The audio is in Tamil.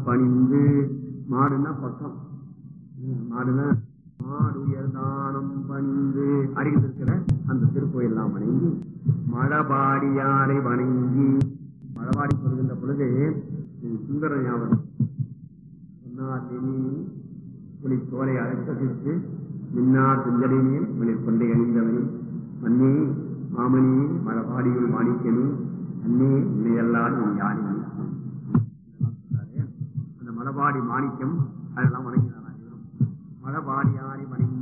பணிந்து மாடுன்னா பக்கம் மாடுனா மாடுயர் தானம் பணிந்து அருகில் இருக்கிற அந்த திருக்கோயிலாம் வணங்கி மழபாடியாரை வணங்கி மழபாடி சொல்கின்ற பொழுது இது சுந்தர ஞாபகம் சொன்னார் புலி தோலை அழைத்து மின்னார் துஞ்சலினில் மணிர் கொண்டை அணிந்தவனே மன்னே மாமணி மழபாடியுள் மாணிக்கனே அன்னே இதையெல்லாம் நீ யானே அந்த மலபாடி மாணிக்கம் அதெல்லாம் வணங்கினாரா இவரும் மலபாடியாரி வணங்கி